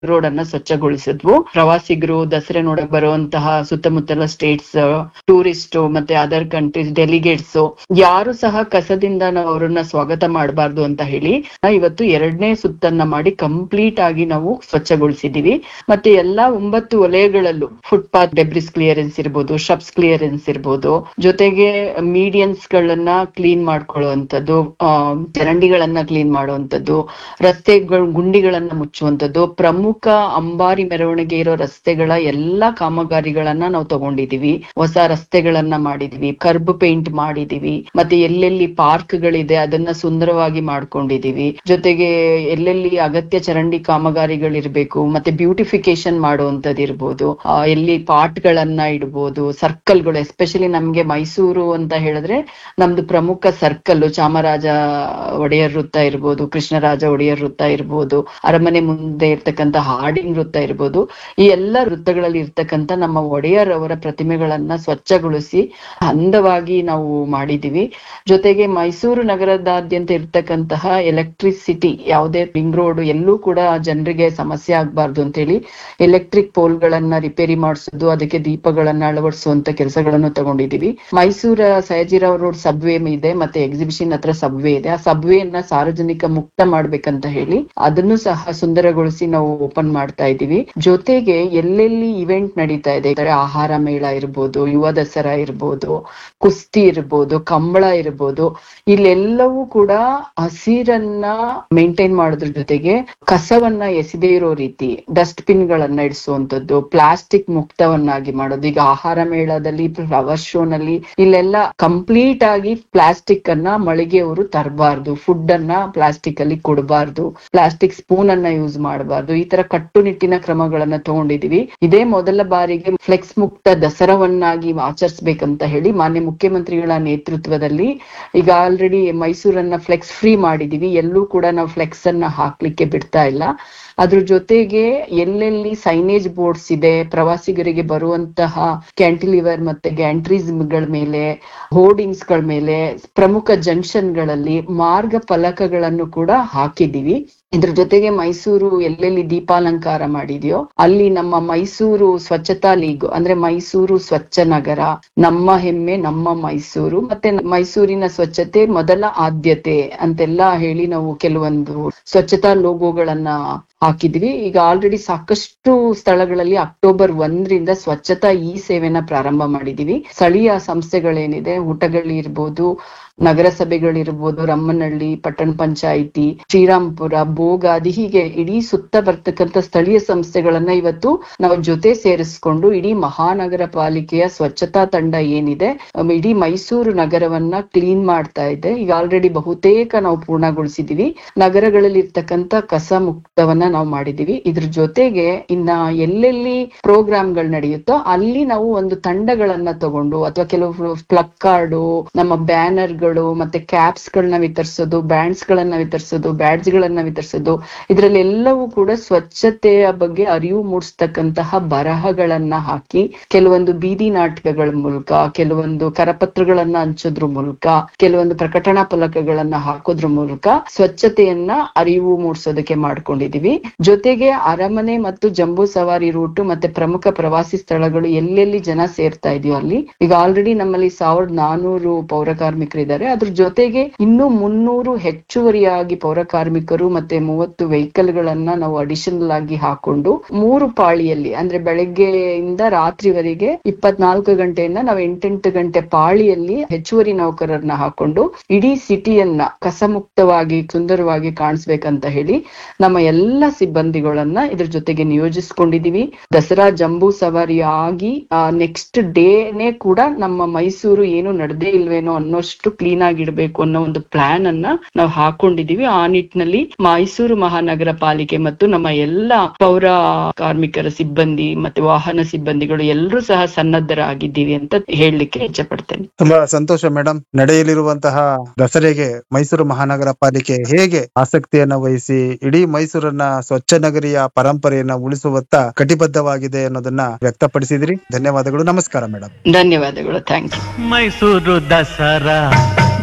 road ಅನ್ನ ಸ್ವಚ್ಛಗೊಳಿಸಿದ್ವು ಪ್ರವಾಸಿಗರು ದಸರೆ ನೋಡಕ್ ಬರುವಂತಹ ಸುತ್ತಮುತ್ತಲ ಸ್ಟೇಟ್ಸ್ ಟೂರಿಸ್ಟ್ ಮತ್ತೆ ಅದರ್ ಕಂಟ್ರೀಸ್ ಡೆಲಿಗೇಟ್ಸ್ ಯಾರು ಸಹ ಕಸದಿಂದ ನಾವು ಅವರನ್ನ ಸ್ವಾಗತ ಮಾಡಬಾರ್ದು ಅಂತ ಹೇಳಿ ಇವತ್ತು ಎರಡನೇ ಸುತ್ತನ್ನ ಮಾಡಿ ಕಂಪ್ಲೀಟ್ ಆಗಿ ನಾವು ಸ್ವಚ್ಛಗೊಳಿಸಿದೀವಿ ಮತ್ತೆ ಎಲ್ಲಾ ಒಂಬತ್ತು ವಲಯಗಳಲ್ಲೂ ಫುಟ್ಪಾತ್ ಡೆಬ್ರಿಸ್ ಕ್ಲಿಯರೆನ್ಸ್ ಇರ್ಬೋದು ಶಬ್ಸ್ ಕ್ಲಿಯರೆನ್ಸ್ ಇರ್ಬೋದು ಜೊತೆಗೆ ಮೀಡಿಯನ್ಸ್ ಗಳನ್ನ ಕ್ಲೀನ್ ಮಾಡ್ಕೊಳ್ಳುವಂಥದ್ದು ಆ, ಚರಂಡಿಗಳನ್ನ ಕ್ಲೀನ್ ಮಾಡುವಂಥದ್ದು ರಸ್ತೆಗಳ ಗುಂಡಿಗಳನ್ನ ಮುಚ್ಚುವಂಥದ್ದು ಪ್ರಮುಖ ಅಂಬಾರಿ ಮೆರವಣಿಗೆ ಇರೋ ರಸ್ತೆಗಳ ಎಲ್ಲಾ ಕಾಮಗಾರಿಗಳನ್ನ ನಾವು ತಗೊಂಡಿದೀವಿ ಹೊಸ ರಸ್ತೆಗಳನ್ನ ಮಾಡಿದೀವಿ ಕರ್ಬ್ ಪೇಂಟ್ ಮಾಡಿದೀವಿ ಮತ್ತೆ ಎಲ್ಲೆಲ್ಲಿ ಪಾರ್ಕ್ ಗಳಿದೆ ಅದನ್ನ ಸುಂದರವಾಗಿ ಮಾಡ್ಕೊಂಡಿದೀವಿ ಜೊತೆಗೆ ಎಲ್ಲೆಲ್ಲಿ ಅಗತ್ಯ ಚರಂಡಿ ಕಾಮಗಾರಿಗಳಿರ್ಬೇಕು ಮತ್ತೆ ಬ್ಯೂಟಿಫಿಕೇಶನ್ ಮಾಡುವಂತದ್ದು ಇರ್ಬೋದು ಆ, ಎಲ್ಲಿ ಪಾಟ್ ಗಳನ್ನ ಇಡ್ಬೋದು ಸರ್ಕಲ್ ಗಳು ಎಸ್ಪೆಷಲಿ ನಮ್ಗೆ ಮೈಸೂರು ಅಂತ ಹೇಳಿದ್ರೆ ನಮ್ದು ಪ್ರಮುಖ ಸರ್ಕಲ್ ಚಾಮರಾಜ ಒಡೆಯರ್ ವೃತ್ತ ಇರ್ಬೋದು ಕೃಷ್ಣರಾಜ ಒಡೆಯರ್ ವೃತ್ತ ಇರ್ಬೋದು ಅರಮನೆ ಮುಂದೆ ಇರ್ತಕ್ಕಂಥ ಹಾರ್ಡಿಂಗ್ ವೃತ್ತ ಇರ್ಬೋದು ಈ ಎಲ್ಲ ವೃತ್ತಗಳಲ್ಲಿ ಇರ್ತಕ್ಕಂಥ ನಮ್ಮ ಒಡೆಯರ್ ಅವರ ಪ್ರತಿಮೆಗಳನ್ನ ಸ್ವಚ್ಛಗೊಳಿಸಿ ಅಂದವಾಗಿ ನಾವು ಮಾಡಿದೀವಿ ಜೊತೆಗೆ ಮೈಸೂರು ನಗರದಾದ್ಯಂತ ಇರ್ತಕ್ಕಂತಹ ಎಲೆಕ್ಟ್ರಿಸಿಟಿ ಯಾವುದೇ ರಿಂಗ್ ರೋಡ್ ಎಲ್ಲೂ ಕೂಡ ಜನರಿಗೆ ಸಮಸ್ಯೆ ಆಗ್ಬಾರ್ದು ಅಂತೇಳಿ ಎಲೆಕ್ಟ್ರಿಕ್ ಪೋಲ್ ಗಳನ್ನ ರಿಪೇರಿ ಮಾಡಿಸೋದು ಅದಕ್ಕೆ ದೀಪಗಳನ್ನ ಅಳವಡಿಸುವಂತ ಕೆಲಸಗಳನ್ನು ತಗೊಂಡಿದೀವಿ ಮೈಸೂರ ಸಯಾಜಿರಾವ್ ರೋಡ್ ಸಬ್ವೇ ಇದೆ ಮತ್ತೆ ಎಕ್ಸಿಬಿಷನ್ ಹತ್ರ ಸಬ್ವೇ ಇದೆ ಆ ಸಬ್ವೇನ ಸಾರ್ವಜನಿಕ ಮುಕ್ತ ಮಾಡ್ಬೇಕಂತ ಹೇಳಿ ಅದನ್ನು ಸಹ ಸುಂದರಗೊಳಿಸಿ ನಾವು ಓಪನ್ ಮಾಡ್ತಾ ಇದೀವಿ ಜೊತೆಗೆ ಎಲ್ಲೆಲ್ಲಿ ಇವೆಂಟ್ ನಡೀತಾ ಇದೆ ಅಂದ್ರೆ ಆಹಾರ ಮೇಳ ಇರ್ಬೋದು ಯುವ ದಸರಾ ಇರ್ಬೋದು ಕುಸ್ತಿ ಇರ್ಬೋದು ಕಂಬಳ ಇರ್ಬೋದು ಇಲ್ಲೆಲ್ಲವೂ ಕೂಡ ಹಸಿರನ್ನ ಮೇಂಟೈನ್ ಮಾಡೋದ್ರ ಜೊತೆಗೆ ಕಸವನ್ನ ಎಸೆದೇ ಇರೋ ರೀತಿ ಡಸ್ಟ್ ಬಿನ್ ಗಳನ್ನ ಇಡಿಸುವಂತದ್ದು ಪ್ಲಾಸ್ಟಿಕ್ ಮುಕ್ತವನ್ನಾಗಿ ಮಾಡೋದು ಈಗ ಆಹಾರ ಮೇಳದಲ್ಲಿ ಫ್ಲವರ್ ಶೋ ನಲ್ಲಿ ಇಲ್ಲೆಲ್ಲ ಕಂಪ್ಲೀಟ್ ಆಗಿ ಪ್ಲಾಸ್ಟಿಕ್ ಅನ್ನ ಮಳಿಗೆಯವರು ತರಬಾರ್ದು ಫುಡ್ ಅನ್ನ ಪ್ಲಾಸ್ಟಿಕ್ ಅಲ್ಲಿ ಕೊಡಬಾರ್ದು ಪ್ಲಾಸ್ಟಿಕ್ ಸ್ಪೂನ್ ಅನ್ನ ಯೂಸ್ ಮಾಡಬಾರ್ದು ಈ ತರ ಕಟ್ಟುನಿಟ್ಟಿನ ಕ್ರಮಗಳನ್ನ ತಗೊಂಡಿದೀವಿ ಇದೇ ಮೊದಲ ಬಾರಿಗೆ ಫ್ಲೆಕ್ಸ್ ಮುಕ್ತ ದಸರಾವನ್ನಾಗಿ ಆಚರಿಸ್ಬೇಕಂತ ಹೇಳಿ ಮಾನ್ಯ ಮುಖ್ಯಮಂತ್ರಿಗಳ ನೇತೃತ್ವದಲ್ಲಿ ಈಗ ಆಲ್ರೆಡಿ ಮೈಸೂರನ್ನ ಫ್ಲೆಕ್ಸ್ ಫ್ರೀ ಮಾಡಿದೀವಿ ಎಲ್ಲೂ ಕೂಡ ನಾವು ಫ್ಲೆಕ್ಸ್ ಅನ್ನ ಹಾಕ್ಲಿಕ್ಕೆ ಬಿಡ್ತಾ ಇಲ್ಲ ಅದ್ರ ಜೊತೆಗೆ ಎಲ್ಲೆಲ್ಲಿ ಸೈನೇಜ್ ಬೋರ್ಡ್ಸ್ ಇದೆ ಪ್ರವಾಸಿಗರಿಗೆ ಬರುವಂತಹ ಕ್ಯಾಂಟಿಲಿವರ್ ಮತ್ತೆ ಗ್ಯಾಂಟ್ರಿಸಮ್ ಗಳ ಮೇಲೆ ಹೋರ್ಡಿಂಗ್ಸ್ ಗಳ ಮೇಲೆ ಪ್ರಮುಖ ಜಂಕ್ಷನ್ ಗಳಲ್ಲಿ ಮಾರ್ಗ ಫಲಕಗಳನ್ನು ಕೂಡ ಹಾಕಿದೀವಿ ಇದ್ರ ಜೊತೆಗೆ ಮೈಸೂರು ಎಲ್ಲೆಲ್ಲಿ ದೀಪಾಲಂಕಾರ ಮಾಡಿದ್ಯೋ ಅಲ್ಲಿ ನಮ್ಮ ಮೈಸೂರು ಸ್ವಚ್ಛತಾ ಲೀಗ್ ಅಂದ್ರೆ ಮೈಸೂರು ಸ್ವಚ್ಛ ನಗರ ನಮ್ಮ ಹೆಮ್ಮೆ ನಮ್ಮ ಮೈಸೂರು ಮತ್ತೆ ಮೈಸೂರಿನ ಸ್ವಚ್ಛತೆ ಮೊದಲ ಆದ್ಯತೆ ಅಂತೆಲ್ಲ ಹೇಳಿ ನಾವು ಕೆಲವೊಂದು ಸ್ವಚ್ಛತಾ ಲೋಗೋಗಳನ್ನ ಹಾಕಿದ್ವಿ ಈಗ ಆಲ್ರೆಡಿ ಸಾಕಷ್ಟು ಸ್ಥಳಗಳಲ್ಲಿ ಅಕ್ಟೋಬರ್ ಒಂದರಿಂದ ಸ್ವಚ್ಛತಾ ಈ ಸೇವೆನ ಪ್ರಾರಂಭ ಮಾಡಿದೀವಿ ಸ್ಥಳೀಯ ಸಂಸ್ಥೆಗಳೇನಿದೆ ಊಟಗಳಿರ್ಬೋದು ನಗರಸಭೆಗಳಿರ್ಬೋದು ರಮ್ಮನಹಳ್ಳಿ ಪಟ್ಟಣ ಪಂಚಾಯಿತಿ ಶ್ರೀರಾಮ್ಪುರ ಬೋಗಾದಿ ಹೀಗೆ ಇಡೀ ಸುತ್ತ ಬರ್ತಕ್ಕಂಥ ಸ್ಥಳೀಯ ಸಂಸ್ಥೆಗಳನ್ನ ಇವತ್ತು ನಾವು ಜೊತೆ ಸೇರಿಸ್ಕೊಂಡು ಇಡೀ ಮಹಾನಗರ ಪಾಲಿಕೆಯ ಸ್ವಚ್ಛತಾ ತಂಡ ಏನಿದೆ ಅಮ್, ಇಡೀ ಮೈಸೂರು ನಗರವನ್ನ ಕ್ಲೀನ್ ಮಾಡ್ತಾ ಇದೆ ಈಗ ಆಲ್ರೆಡಿ ಬಹುತೇಕ ನಾವು ಪೂರ್ಣಗೊಳಿಸಿದೀವಿ ನಗರಗಳಲ್ಲಿ ಇರ್ತಕ್ಕಂಥ ಕಸ ಮುಕ್ತವನ್ನ ನಾವು ಮಾಡಿದೀವಿ ಇದ್ರ ಜೊತೆಗೆ ಇನ್ನ ಎಲ್ಲೆಲ್ಲಿ ಪ್ರೋಗ್ರಾಮ್ಗಳು ನಡೆಯುತ್ತೋ ಅಲ್ಲಿ ನಾವು ಒಂದು ತಂಡಗಳನ್ನ ತಗೊಂಡು ಅಥವಾ ಕೆಲವು ಪ್ಲಗ್ ಕಾರ್ಡು ನಮ್ಮ ಬ್ಯಾನರ್ಗಳು ಮತ್ತೆ ಕ್ಯಾಪ್ಸ್ ಗಳನ್ನ ವಿತರಿಸೋದು ಬ್ಯಾಂಡ್ಸ್ ಗಳನ್ನ ವಿತರಿಸೋದು ಬ್ಯಾಡ್ಜ್ ಗಳನ್ನ ವಿತರಿಸೋದು ಇದ್ರಲ್ಲಿ ಎಲ್ಲವೂ ಕೂಡ ಸ್ವಚ್ಛತೆಯ ಬಗ್ಗೆ ಅರಿವು ಮೂಡಿಸ್ತಕ್ಕಂತಹ ಬರಹಗಳನ್ನ ಹಾಕಿ ಕೆಲವೊಂದು ಬೀದಿ ನಾಟಕಗಳ ಮೂಲಕ ಕೆಲವೊಂದು ಕರಪತ್ರಗಳನ್ನ ಹಂಚೋದ್ರ ಮೂಲಕ ಕೆಲವೊಂದು ಪ್ರಕಟಣಾ ಫಲಕಗಳನ್ನ ಹಾಕೋದ್ರ ಮೂಲಕ ಸ್ವಚ್ಛತೆಯನ್ನ ಅರಿವು ಮೂಡಿಸೋದಕ್ಕೆ ಮಾಡ್ಕೊಂಡಿದೀವಿ ಜೊತೆಗೆ ಅರಮನೆ ಮತ್ತು ಜಂಬೂ ಸವಾರಿ ರೂಟ್ ಮತ್ತೆ ಪ್ರಮುಖ ಪ್ರವಾಸಿ ಸ್ಥಳಗಳು ಎಲ್ಲೆಲ್ಲಿ ಜನ ಸೇರ್ತಾ ಇದೆಯೋ ಅಲ್ಲಿ ಈಗ ಆಲ್ರೆಡಿ ನಮ್ಮಲ್ಲಿ ಸಾವಿರದ ನಾನೂರು ಪೌರ ಕಾರ್ಮಿಕರಿದ್ದಾರೆ ಅದ್ರ ಜೊತೆಗೆ ಇನ್ನೂ ಮುನ್ನೂರು ಹೆಚ್ಚುವರಿಯಾಗಿ ಪೌರ ಕಾರ್ಮಿಕರು ಮತ್ತೆ ಮೂವತ್ತು ವೆಹಿಕಲ್ ಗಳನ್ನ ನಾವು ಅಡಿಷನಲ್ ಆಗಿ ಹಾಕೊಂಡು ಮೂರು ಪಾಳಿಯಲ್ಲಿ ಅಂದ್ರೆ ಬೆಳಗ್ಗೆಯಿಂದ ರಾತ್ರಿವರೆಗೆ ಇಪ್ಪತ್ನಾಲ್ಕು ಗಂಟೆಯಿಂದ ನಾವು ಎಂಟೆಂಟು ಗಂಟೆ ಪಾಳಿಯಲ್ಲಿ ಹೆಚ್ಚುವರಿ ನೌಕರರನ್ನ ಹಾಕೊಂಡು ಇಡೀ ಸಿಟಿಯನ್ನ ಕಸಮುಕ್ತವಾಗಿ ಸುಂದರವಾಗಿ ಕಾಣಿಸ್ಬೇಕಂತ ಹೇಳಿ ನಮ್ಮ ಎಲ್ಲ ಸಿಬ್ಬಂದಿಗಳನ್ನ ಇದ್ರ ಜೊತೆಗೆ ನಿಯೋಜಿಸ್ಕೊಂಡಿದೀವಿ ದಸರಾ ಜಂಬೂ ಸವಾರಿ ಆಗಿ ನೆಕ್ಸ್ಟ್ ಡೇನೆ ಕೂಡ ನಮ್ಮ ಮೈಸೂರು ಏನು ನಡೆದೇ ಇಲ್ವೇನೋ ಅನ್ನೋಷ್ಟು ಕ್ಲೀನ್ ಆಗಿಡ್ಬೇಕು ಅನ್ನೋ ಒಂದು ಪ್ಲಾನ್ ಅನ್ನ ನಾವು ಹಾಕೊಂಡಿದೀವಿ ಆ ನಿಟ್ಟಿನಲ್ಲಿ ಮೈಸೂರು ಮಹಾನಗರ ಪಾಲಿಕೆ ಮತ್ತು ನಮ್ಮ ಎಲ್ಲ ಪೌರ ಕಾರ್ಮಿಕರ ಸಿಬ್ಬಂದಿ ಮತ್ತೆ ವಾಹನ ಸಿಬ್ಬಂದಿಗಳು ಎಲ್ಲರೂ ಸಹ ಸನ್ನದ್ಧರಾಗಿದ್ದೀವಿ ಅಂತ ಹೇಳಲಿಕ್ಕೆ ಇಚ್ಛೆ ಪಡ್ತೇನೆ ತುಂಬಾ ಸಂತೋಷ ಮೇಡಮ್ ನಡೆಯಲಿರುವಂತಹ ದಸರೆಗೆ ಮೈಸೂರು ಮಹಾನಗರ ಪಾಲಿಕೆ ಹೇಗೆ ಆಸಕ್ತಿಯನ್ನ ವಹಿಸಿ ಇಡೀ ಮೈಸೂರನ್ನ ಸ್ವಚ್ಛ ನಗರಿಯ ಪರಂಪರೆಯನ್ನ ಉಳಿಸುವತ್ತ ಕಟಿಬದ್ಧವಾಗಿದೆ ಅನ್ನೋದನ್ನ ವ್ಯಕ್ತಪಡಿಸಿದ್ರಿ ಧನ್ಯವಾದಗಳು ನಮಸ್ಕಾರ ಮೇಡಮ್ ಧನ್ಯವಾದಗಳು ಥ್ಯಾಂಕ್ ಯು ಮೈಸೂರು ದಸರಾ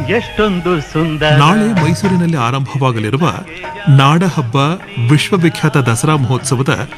ಎಷ್ಟೊಂದು ಸುಂದರ ನಾಳೆ ಮೈಸೂರಿನಲ್ಲಿ ಆರಂಭವಾಗಲಿರುವ ನಾಡಹಬ್ಬ ವಿಶ್ವವಿಖ್ಯಾತ ದಸರಾ ಮಹೋತ್ಸವದ